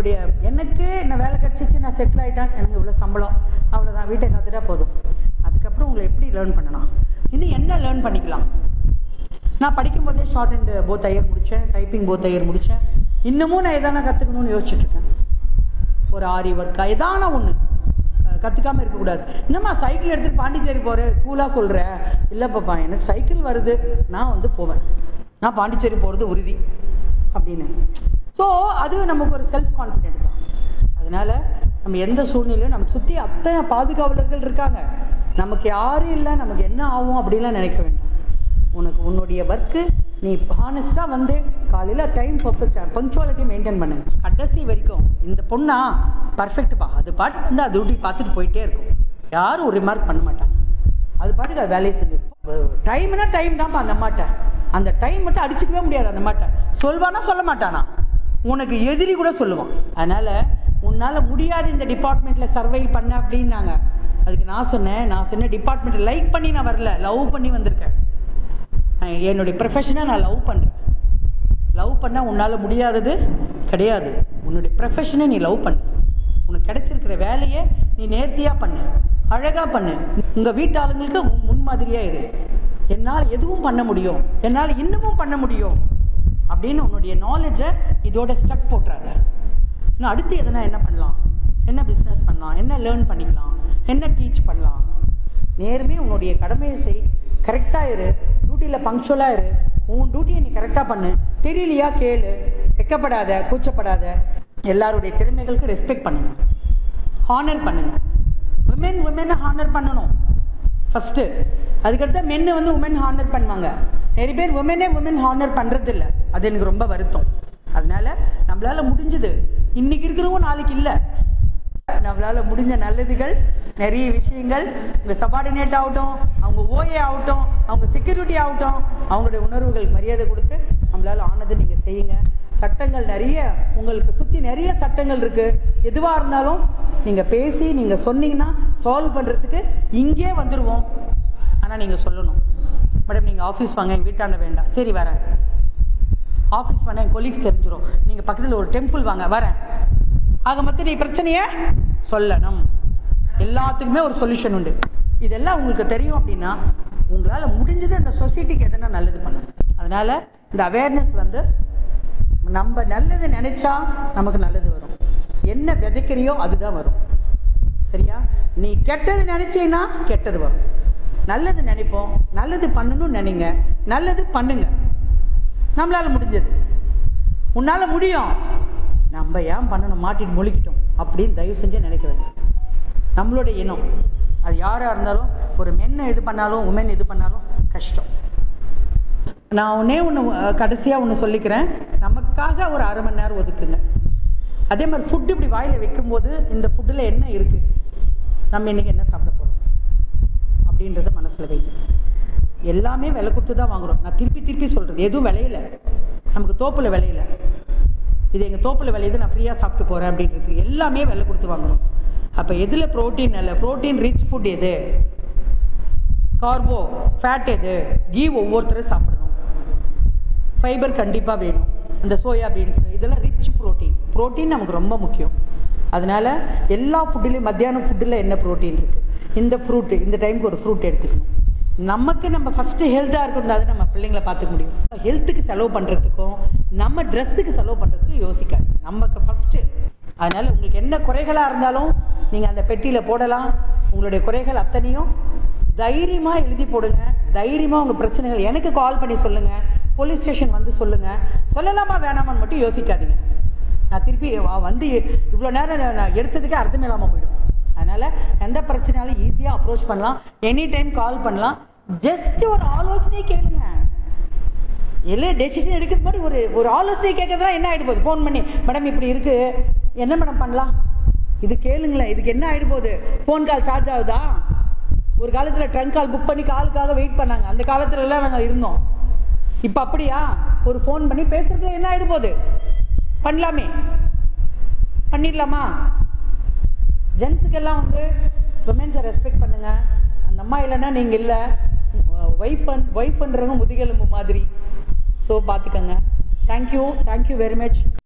உங்களுடைய எனக்கு என்ன வேலை கிடச்சிச்சு நான் செட்டில் ஆகிட்டேன் எனக்கு இவ்வளோ சம்பளம் அவ்வளோதான் வீட்டை காத்துட்டா போதும் அதுக்கப்புறம் உங்களை எப்படி லேர்ன் பண்ணலாம் இன்னும் என்ன லேர்ன் பண்ணிக்கலாம் நான் படிக்கும்போதே ஷார்ட் அண்ட் போத் ஐயர் முடித்தேன் டைப்பிங் போத் ஐயர் முடித்தேன் இன்னமும் நான் எதான கற்றுக்கணும்னு யோசிச்சுட்ருக்கேன் ஒரு ஆரி ஒர்க்கா எதான ஒன்று கற்றுக்காமல் இருக்கக்கூடாது என்னம்மா சைக்கிள் எடுத்துகிட்டு பாண்டிச்சேரி போகிறேன் கூலாக சொல்கிறேன் இல்லை பாப்பா எனக்கு சைக்கிள் வருது நான் வந்து போவேன் நான் பாண்டிச்சேரி போகிறது உறுதி அப்படின்னு ஸோ அது நமக்கு ஒரு செல்ஃப் கான்ஃபிடென்ட் தான் அதனால் நம்ம எந்த சூழ்நிலையும் நமக்கு சுற்றி அத்தனை பாதுகாவலர்கள் இருக்காங்க நமக்கு யாரும் இல்லை நமக்கு என்ன ஆகும் அப்படின்லாம் நினைக்க வேண்டாம் உனக்கு உன்னுடைய ஒர்க்கு நீ ஹானஸ்ட்டாக வந்து காலையில் டைம் பர்ஃபெக்டாக பங்க்சுவாலிட்டி மெயின்டைன் பண்ணுங்க கடைசி வரைக்கும் இந்த பொண்ணா பர்ஃபெக்ட்பா அது பாட்டுக்கு வந்து அது டியூட்டி பார்த்துட்டு போயிட்டே இருக்கும் யாரும் ஒரு ரிமார்க் பண்ண மாட்டாங்க அது பாட்டுக்கு அது வேலையை செஞ்சு டைம்னா டைம் தான்ப்பா அந்த அம்மாட்ட அந்த டைம் மட்டும் அடிச்சுக்கவே முடியாது அந்த அம்மாட்ட சொல்வானா சொல்ல மாட்டானா உனக்கு எதிரி கூட சொல்லுவான் அதனால் உன்னால் முடியாது இந்த டிபார்ட்மெண்ட்டில் சர்வைவ் பண்ண அப்படின்னாங்க அதுக்கு நான் சொன்னேன் நான் சொன்ன டிபார்ட்மெண்ட்டை லைக் பண்ணி நான் வரல லவ் பண்ணி வந்திருக்கேன் நான் என்னுடைய ப்ரொஃபஷனை நான் லவ் பண்ணுறேன் லவ் பண்ணால் உன்னால் முடியாதது கிடையாது உன்னுடைய ப்ரொஃபஷனை நீ லவ் பண்ணு உனக்கு கிடைச்சிருக்கிற வேலையை நீ நேர்த்தியாக பண்ணு அழகாக பண்ணு உங்கள் வீட்டாளுங்களுக்கு முன் முன்மாதிரியாக இரு என்னால் எதுவும் பண்ண முடியும் என்னால் இன்னமும் பண்ண முடியும் அப்படின்னு உன்னுடைய நாலேஜை இதோட ஸ்டக் போட்டுறாத இன்னும் அடுத்து எதனா என்ன பண்ணலாம் என்ன பிஸ்னஸ் பண்ணலாம் என்ன லேர்ன் பண்ணிக்கலாம் என்ன டீச் பண்ணலாம் நேர்மே உன்னுடைய கடமையை செய் கரெக்டாக இரு டியூட்டியில் பங்க்சுவலாக இரு உன் டியூட்டியை நீ கரெக்டாக பண்ணு தெரியலையா கேளு வெக்கப்படாத கூச்சப்படாத எல்லாருடைய திறமைகளுக்கு ரெஸ்பெக்ட் பண்ணுங்க ஹானர் பண்ணுங்க விமென் விமெனை ஹானர் பண்ணணும் ஃபஸ்ட்டு அதுக்கடுத்து மென்னு வந்து உமன் ஹானர் பண்ணுவாங்க நிறைய பேர் உமனே உமன் ஹானர் பண்ணுறதில்ல அது எனக்கு ரொம்ப வருத்தம் அதனால நம்மளால் முடிஞ்சது இன்னைக்கு இருக்கிறவங்க நாளைக்கு இல்லை நம்மளால் முடிஞ்ச நல்லதுகள் நிறைய விஷயங்கள் உங்கள் சபார்டினேட் ஆகட்டும் அவங்க ஓஏ ஆகட்டும் அவங்க செக்யூரிட்டி ஆகட்டும் அவங்களுடைய உணர்வுகளுக்கு மரியாதை கொடுத்து நம்மளால் ஆனதை நீங்கள் செய்யுங்க சட்டங்கள் நிறைய உங்களுக்கு சுற்றி நிறைய சட்டங்கள் இருக்குது எதுவாக இருந்தாலும் நீங்கள் பேசி நீங்கள் சொன்னீங்கன்னா சால்வ் பண்ணுறதுக்கு இங்கே வந்துடுவோம் ஆனால் நீங்கள் சொல்லணும் மேடம் நீங்கள் ஆஃபீஸ் வாங்க எங்கள் வீட்டாண்ட வேண்டாம் சரி வரேன் ஆஃபீஸ் பண்ண என் கொலீக்ஸ் தெரிஞ்சிடும் நீங்கள் பக்கத்தில் ஒரு டெம்பிள் வாங்க வரேன் ஆக மொத்தம் நீ பிரச்சனையை சொல்லணும் எல்லாத்துக்குமே ஒரு சொல்யூஷன் உண்டு இதெல்லாம் உங்களுக்கு தெரியும் அப்படின்னா உங்களால் முடிஞ்சது அந்த சொசைட்டிக்கு எதனா நல்லது பண்ணணும் அதனால் இந்த அவேர்னஸ் வந்து நம்ம நல்லது நினச்சா நமக்கு நல்லது வரும் என்ன விதைக்கிறியோ அதுதான் வரும் சரியா நீ கெட்டது நினச்சீன்னா கெட்டது வரும் நல்லது நினைப்போம் நல்லது பண்ணணும்னு நினைங்க நல்லது பண்ணுங்க நம்மளால் முடிஞ்சது உன்னால் முடியும் நம்ம ஏன் பண்ணணும் மாட்டிட்டு முழிக்கிட்டோம் அப்படின்னு தயவு செஞ்சு நினைக்க வேண்டாம் நம்மளுடைய இனம் அது யாராக இருந்தாலும் ஒரு மென்னை இது பண்ணாலும் உமன் இது பண்ணாலும் கஷ்டம் நான் ஒன்றே ஒன்று கடைசியாக ஒன்று சொல்லிக்கிறேன் நமக்காக ஒரு அரை மணி நேரம் ஒதுக்குங்க அதே மாதிரி ஃபுட்டு இப்படி வாயில் வைக்கும்போது இந்த ஃபுட்டில் என்ன இருக்குது நம்ம இன்றைக்கி என்ன சாப்பிட போகிறோம் அப்படின்றத மனசில் வைங்க எல்லாமே விலை கொடுத்து தான் வாங்குறோம் நான் திருப்பி திருப்பி சொல்கிறது எதுவும் விளையல நமக்கு தோப்பில் விளையல இது எங்கள் தோப்பில் விளையுது நான் ஃப்ரீயாக சாப்பிட்டு போகிறேன் அப்படின்றது எல்லாமே விலை கொடுத்து வாங்குறோம் அப்போ எதில் ப்ரோட்டீன் இல்லை ப்ரோட்டீன் ரிச் ஃபுட் எது கார்போ ஃபேட் எது கீ ஒவ்வொருத்தரும் சாப்பிடணும் ஃபைபர் கண்டிப்பாக வேணும் இந்த சோயா பீன்ஸ் இதெல்லாம் ரிச் ப்ரோட்டீன் ப்ரோட்டீன் நமக்கு ரொம்ப முக்கியம் அதனால் எல்லா ஃபுட்டுலேயும் மத்தியானம் ஃபுட்டில் என்ன ப்ரோட்டீன் இருக்குது இந்த ஃப்ரூட்டு இந்த டைமுக்கு ஒரு ஃப்ரூட் எடுத்துக்கணும் நமக்கு நம்ம ஃபஸ்ட்டு ஹெல்த்தாக இருக்கணும் அது நம்ம பிள்ளைங்களை பார்த்துக்க முடியும் ஹெல்த்துக்கு செலவு பண்ணுறதுக்கும் நம்ம ட்ரெஸ்ஸுக்கு செலவு பண்ணுறதுக்கும் யோசிக்காது நமக்கு ஃபஸ்ட்டு அதனால் உங்களுக்கு என்ன குறைகளாக இருந்தாலும் நீங்கள் அந்த பெட்டியில் போடலாம் உங்களுடைய குறைகள் அத்தனையும் தைரியமாக எழுதி போடுங்க தைரியமாக உங்கள் பிரச்சனைகள் எனக்கு கால் பண்ணி சொல்லுங்கள் போலீஸ் ஸ்டேஷன் வந்து சொல்லுங்கள் சொல்லலாமா வேணாமான்னு மட்டும் யோசிக்காதீங்க நான் திருப்பி வ- வந்து இவ்வளோ நேரம் நான் நான் எடுத்ததுக்கே அர்த்தம் இல்லாமல் போயிடும் அதனால் எந்த பிரச்சனையாலும் ஈஸியாக அப்ரோச் பண்ணலாம் எனி டைம் கால் பண்ணலாம் ஜஸ்ட் ஒரு ஆலோசனை கேளுங்க எல்லா டெசிஷன் எடுக்கிறது மாதிரி ஒரு ஒரு ஆலோசனை கேட்கறதுலாம் என்ன ஆகிடு போகுது ஃபோன் பண்ணி மேடம் இப்படி இருக்குது என்ன மேடம் பண்ணலாம் இது கேளுங்களேன் இதுக்கு என்ன ஆகிடு போகுது ஃபோன் கால் சார்ஜ் ஆகுதா ஒரு காலத்தில் ட்ரங்க் கால் புக் பண்ணி காலுக்காக வெயிட் பண்ணாங்க அந்த காலத்துலலாம் நாங்கள் இருந்தோம் இப்போ அப்படியா ஒரு ஃபோன் பண்ணி பேசுறதுல என்ன ஆகிடு போகுது பண்ணலாமே பண்ணிடலாமா ஜென்ஸுக்கெல்லாம் வந்து விமென்ஸை ரெஸ்பெக்ட் பண்ணுங்க அந்த அம்மா இல்லைன்னா நீங்கள் இல்லை ஒய்ஃப் ஒய்ஃப்ன்றவங்க முதுகெலும்பு மாதிரி ஸோ பார்த்துக்கோங்க தேங்க்யூ தேங்க்யூ வெரி மச்